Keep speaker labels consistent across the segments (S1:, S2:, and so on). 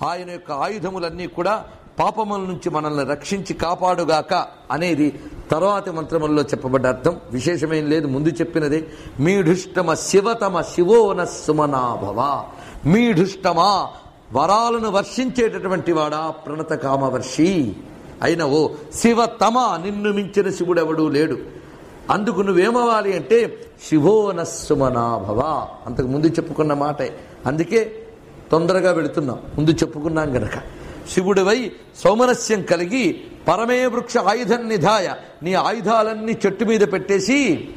S1: ఆయన యొక్క ఆయుధములన్నీ కూడా పాపముల నుంచి మనల్ని రక్షించి కాపాడుగాక అనేది తర్వాతి మంత్రములలో చెప్పబడ్డ అర్థం విశేషమేం లేదు ముందు చెప్పినదే మీఢుష్టమ శివతమ శివోన సుమనాభవ మీఢుష్టమా వరాలను వర్షించేటటువంటి వాడా ప్రణత కామవర్షి అయిన ఓ శివతమ నిన్ను మించిన శివుడెవడూ లేడు అందుకు నువ్వేమవ్వాలి అంటే శివోనస్సుమనాభవ అంతకు ముందు చెప్పుకున్న మాటే అందుకే తొందరగా వెళుతున్నాం ముందు చెప్పుకున్నాం గనక శివుడివై సౌమనస్యం కలిగి పరమే వృక్ష ఆయుధం నిధాయ నీ ఆయుధాలన్నీ చెట్టు మీద పెట్టేసి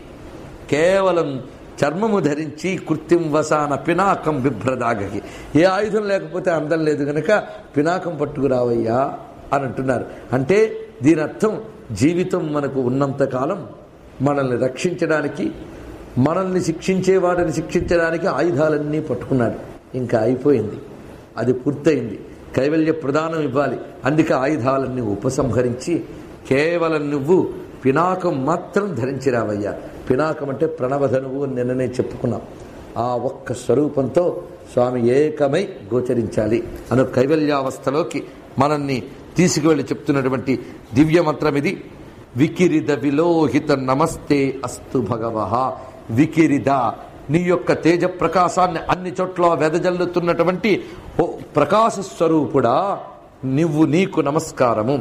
S1: కేవలం చర్మము ధరించి కృత్యం వసాన పినాకం బిభ్రదాగకి ఏ ఆయుధం లేకపోతే అందం లేదు గనక పినాకం పట్టుకురావయ్యా అని అంటున్నారు అంటే దీని అర్థం జీవితం మనకు ఉన్నంత కాలం మనల్ని రక్షించడానికి మనల్ని శిక్షించే వాడిని శిక్షించడానికి ఆయుధాలన్నీ పట్టుకున్నాడు ఇంకా అయిపోయింది అది పూర్తయింది కైవల్య ప్రదానం ఇవ్వాలి అందుకే ఆయుధాలన్నీ ఉపసంహరించి కేవలం నువ్వు పినాకం మాత్రం ధరించి రావయ్యా పినాకం అంటే ప్రణవధనువు అని నిన్ననే చెప్పుకున్నాం ఆ ఒక్క స్వరూపంతో స్వామి ఏకమై గోచరించాలి అను కైవల్యావస్థలోకి మనల్ని తీసుకువెళ్ళి చెప్తున్నటువంటి దివ్య మంత్రం ఇది వికిరిద విలోహిత నమస్తే అస్తు భగవహ వికిరిద నీ యొక్క తేజ ప్రకాశాన్ని అన్ని చోట్ల వెదజల్లుతున్నటువంటి ఓ ప్రకాశ స్వరూపుడా నువ్వు నీకు నమస్కారము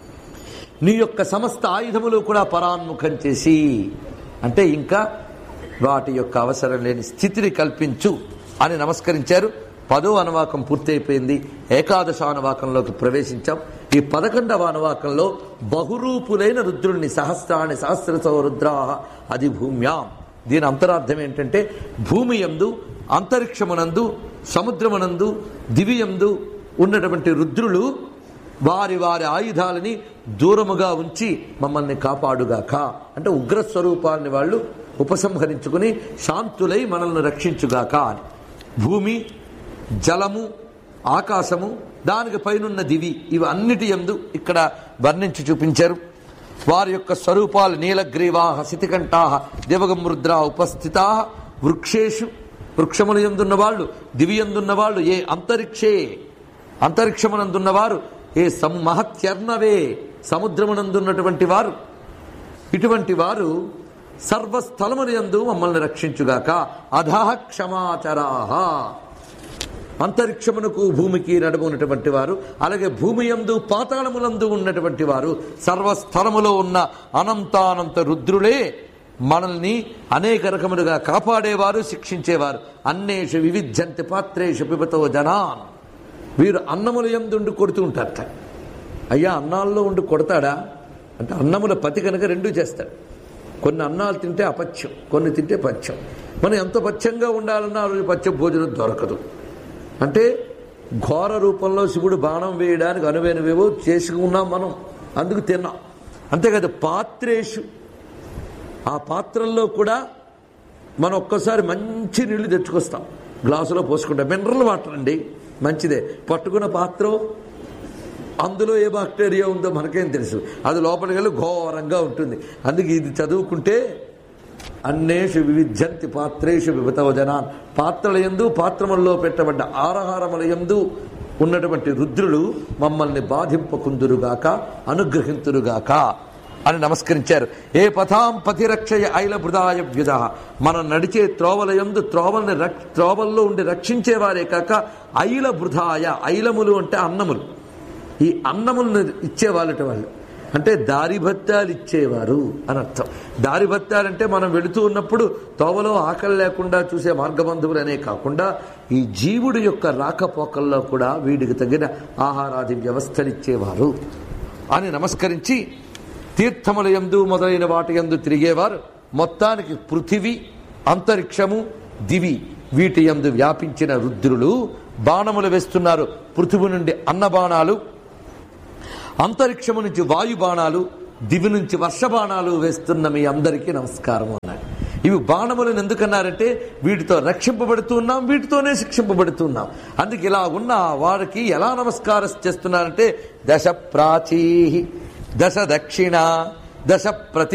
S1: నీ యొక్క సమస్త ఆయుధములు కూడా పరాన్ముఖం చేసి అంటే ఇంకా వాటి యొక్క అవసరం లేని స్థితిని కల్పించు అని నమస్కరించారు పదో అనువాకం పూర్తయిపోయింది ఏకాదశ అనువాకంలోకి ప్రవేశించాం ఈ పదకొండవ అనువాకంలో బహురూపులైన రుద్రుణ్ణి సహస్రాన్ని సహస్రతో రుద్రా అది భూమ్యాం దీని అంతరార్థం ఏంటంటే భూమి యందు అంతరిక్షమునందు సముద్రమునందు దివియందు ఉన్నటువంటి రుద్రులు వారి వారి ఆయుధాలని దూరముగా ఉంచి మమ్మల్ని కాపాడుగాక అంటే ఉగ్ర స్వరూపాన్ని వాళ్ళు ఉపసంహరించుకుని శాంతులై మనల్ని రక్షించుగాక అని భూమి జలము ఆకాశము దానికి పైనున్న దివి ఇవి అన్నిటి ఎందు ఇక్కడ వర్ణించి చూపించారు వారి యొక్క స్వరూపాలు నీలగ్రీవాహ శితికంఠాహ దివగమృద్రా ఉపస్థితా వృక్షేషు వృక్షముల ఎందున్న వాళ్ళు దివి ఎందున్న వాళ్ళు ఏ అంతరిక్షే అంతరిక్షమునందున్నవారు ఏ సం మహత్యర్ణవే సముద్రమునందున్నటువంటి వారు ఇటువంటి వారు సర్వస్థలముల యందు మమ్మల్ని రక్షించుగాక అధః క్షమాచరాహ అంతరిక్షమునకు భూమికి నడుమున్నటువంటి వారు అలాగే భూమి యందు పాతాళములందు ఉన్నటువంటి వారు సర్వస్థలములో ఉన్న అనంతానంత రుద్రులే మనల్ని అనేక రకములుగా కాపాడేవారు శిక్షించేవారు అన్నేషు వివిధ్యంతి పాత్రేషు పిబతో జనాన్ వీరు అన్నముల ఎందు కొడుతూ ఉంటారట అయ్యా అన్నాల్లో ఉండి కొడతాడా అంటే అన్నముల పతి కనుక రెండూ చేస్తాడు కొన్ని అన్నాలు తింటే అపథ్యం కొన్ని తింటే పథ్యం మనం ఎంత పథ్యంగా ఉండాలన్నా ఆ రోజు పథ్య భోజనం దొరకదు అంటే ఘోర రూపంలో శివుడు బాణం వేయడానికి అనువైనవేవో చేసుకున్నాం మనం అందుకు తిన్నాం అంతేకాదు పాత్రేషు ఆ పాత్రల్లో కూడా మనం ఒక్కసారి మంచి నీళ్లు తెచ్చుకొస్తాం గ్లాసులో పోసుకుంటాం మినరల్ వాటర్ అండి మంచిదే పట్టుకున్న పాత్ర అందులో ఏ బాక్టీరియా ఉందో మనకేం తెలుసు అది లోపలికి వెళ్ళి ఘోరంగా ఉంటుంది అందుకే ఇది చదువుకుంటే అన్నేషు వివిధ్యంతి పాత్రేషు విభతవ జనాన్ పాత్రల ఎందు పాత్రములలో పెట్టబడ్డ ఆరహారముల ఎందు ఉన్నటువంటి రుద్రులు మమ్మల్ని బాధింపకుందురుగాక అనుగ్రహింతురుగాక అని నమస్కరించారు ఏ పథాం పతిరక్షయ ఐల బృదాయ వ్యుధ మనం నడిచే త్రోవల ఎందు త్రోవల్ని రక్ త్రోవల్లో ఉండి రక్షించేవారే కాక ఐల బృధాయ ఐలములు అంటే అన్నములు ఈ అన్నములను ఇచ్చేవాళ్ళట వాళ్ళు అంటే దారి భత్యాలు ఇచ్చేవారు అని అర్థం దారి భత్యాలంటే మనం వెళుతూ ఉన్నప్పుడు తోవలో ఆకలి లేకుండా చూసే మార్గబంధువులనే కాకుండా ఈ జీవుడి యొక్క రాకపోకల్లో కూడా వీడికి తగిన ఆహారాది వ్యవస్థలు ఇచ్చేవారు అని నమస్కరించి తీర్థముల యందు మొదలైన వాటి యందు తిరిగేవారు మొత్తానికి పృథివీ అంతరిక్షము దివి వీటి యందు వ్యాపించిన రుద్రులు బాణములు వేస్తున్నారు పృథివి నుండి అన్న బాణాలు అంతరిక్షము నుంచి వాయు బాణాలు దివి నుంచి వర్ష బాణాలు వేస్తున్న మీ అందరికీ నమస్కారం అన్నాడు ఇవి బాణములను ఎందుకన్నారంటే వీటితో రక్షింపబడుతూ ఉన్నాం వీటితోనే శిక్షింపబడుతున్నాం అందుకే ఇలా ఉన్న వారికి ఎలా నమస్కారం చేస్తున్నారంటే దశ ప్రాచీ దశ దక్షిణ దశ ప్రతి